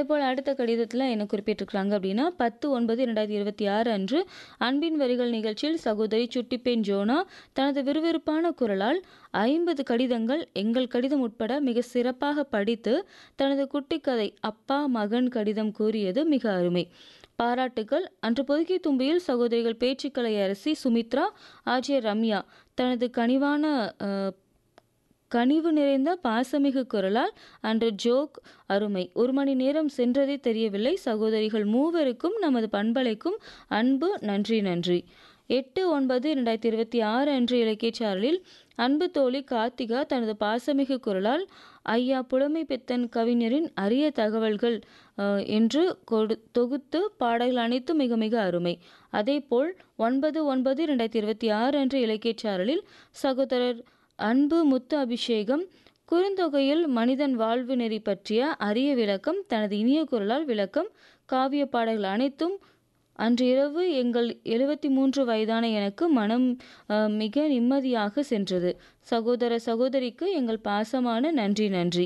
அதேபோல் அடுத்த கடிதத்தில் என்ன குறிப்பிட்டிருக்கிறாங்க அப்படின்னா பத்து ஒன்பது ரெண்டாயிரத்தி இருபத்தி ஆறு அன்று அன்பின் வரிகள் நிகழ்ச்சியில் சகோதரி சுட்டிப்பெண் ஜோனா தனது விறுவிறுப்பான குரலால் ஐம்பது கடிதங்கள் எங்கள் கடிதம் உட்பட மிக சிறப்பாக படித்து தனது குட்டிக்கதை அப்பா மகன் கடிதம் கூறியது மிக அருமை பாராட்டுகள் அன்று பொதுக்கி தும்பியில் சகோதரிகள் பேச்சுக்கலை அரசி சுமித்ரா ஆஜியர் ரம்யா தனது கனிவான அஹ், கனிவு நிறைந்த பாசமிகு குரலால் அன்று ஜோக் அருமை ஒரு மணி நேரம் சென்றதே தெரியவில்லை சகோதரிகள் மூவருக்கும் நமது பண்பலைக்கும் அன்பு நன்றி நன்றி எட்டு ஒன்பது ரெண்டாயிரத்தி இருபத்தி ஆறு அன்று இலக்கிய சாரலில் அன்பு தோழி கார்த்திகா தனது பாசமிகு குரலால் ஐயா புலமை பெத்தன் கவிஞரின் அரிய தகவல்கள் அஹ், என்று கொடு தொகுத்து பாடல்கள் அனைத்தும் மிக மிக அருமை அதேபோல் ஒன்பது ஒன்பது ரெண்டாயிரத்தி இருபத்தி ஆறு அன்று இலக்கிய சாரலில் சகோதரர் அன்பு முத்து அபிஷேகம் குறுந்தொகையில் மனிதன் வாழ்வு நெறி பற்றிய அரிய விளக்கம் தனது இனிய குரலால் விளக்கம் காவிய பாடல்கள் அனைத்தும் அன்று இரவு எங்கள் எழுபத்தி மூன்று வயதான எனக்கு மனம் அஹ், மிக நிம்மதியாக சென்றது சகோதர சகோதரிக்கு எங்கள் பாசமான நன்றி நன்றி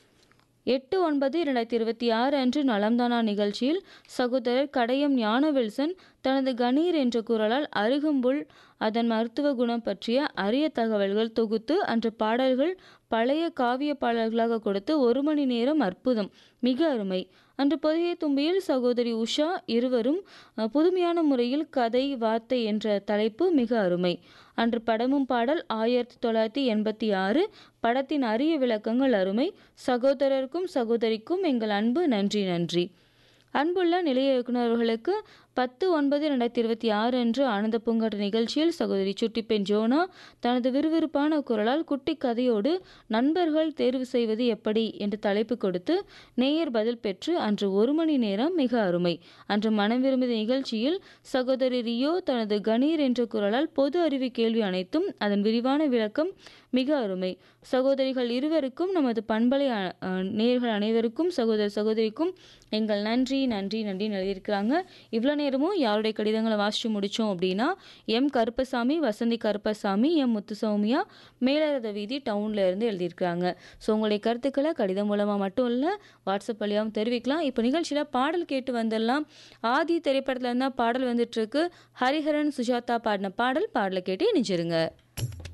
எட்டு ஒன்பது இரண்டாயிரத்தி இருபத்தி ஆறு அன்று நலம்தானா நிகழ்ச்சியில் சகோதரர் கடையம் ஞானவில்சன் தனது கணீர் என்ற குரலால் அருகம்புல் அதன் மருத்துவ குணம் பற்றிய அரிய தகவல்கள் தொகுத்து அன்று பாடல்கள் பழைய காவிய பாடல்களாக கொடுத்து ஒரு மணி நேரம் அற்புதம் மிக அருமை அன்று பொதிகை தும்பியில் சகோதரி உஷா இருவரும் அஹ், புதுமையான முறையில் கதை வார்த்தை என்ற தலைப்பு மிக அருமை அன்று படமும் பாடல் ஆயிரத்தி தொள்ளாயிரத்தி எண்பத்தி ஆறு படத்தின் அரிய விளக்கங்கள் அருமை சகோதரருக்கும் சகோதரிக்கும் எங்கள் அன்பு நன்றி நன்றி அன்புள்ள நிலைய இயக்குநர்களுக்கு பத்து ஒன்பது ரெண்டாயிரத்தி இருபத்தி ஆறு அன்று ஆனந்த பூங்காற்று நிகழ்ச்சியில் சகோதரி சுட்டிப்பெண் ஜோனா தனது விறுவிறுப்பான குரலால் குட்டி கதையோடு நண்பர்கள் தேர்வு செய்வது எப்படி என்று தலைப்பு கொடுத்து நேயர் பதில் பெற்று அன்று ஒரு மணி நேரம் மிக அருமை அன்று மனம் விரும்பிய நிகழ்ச்சியில் சகோதரி ரியோ தனது கணீர் என்ற குரலால் பொது அறிவு கேள்வி அனைத்தும் அதன் விரிவான விளக்கம் மிக அருமை சகோதரிகள் இருவருக்கும் நமது பண்பலை அ- அ- நேயர்கள் அனைவருக்கும் சகோதர சகோதரிக்கும் எங்கள் நன்றி நன்றி நன்றி எழுதியிருக்கிறாங்க இவ்வளோ நேரமும் யாருடைய கடிதங்களை வாசித்து முடித்தோம் அப்படின்னா எம் கருப்பசாமி வசந்தி கருப்பசாமி எம் முத்துசௌமியா மேலரத வீதி டவுன்ல இருந்து எழுதியிருக்கிறாங்க ஸோ உங்களுடைய கருத்துக்களை கடிதம் மூலமாக மட்டும் இல்லை வாட்ஸ்அப் வழியாகவும் தெரிவிக்கலாம் இப்போ நிகழ்ச்சியில் பாடல் கேட்டு வந்துடலாம் ஆதி திரைப்படத்தில் இருந்தால் பாடல் வந்துட்டுருக்கு ஹரிஹரன் சுஜாதா பாடின பாடல் பாடலை கேட்டு இணைஞ்சிருங்க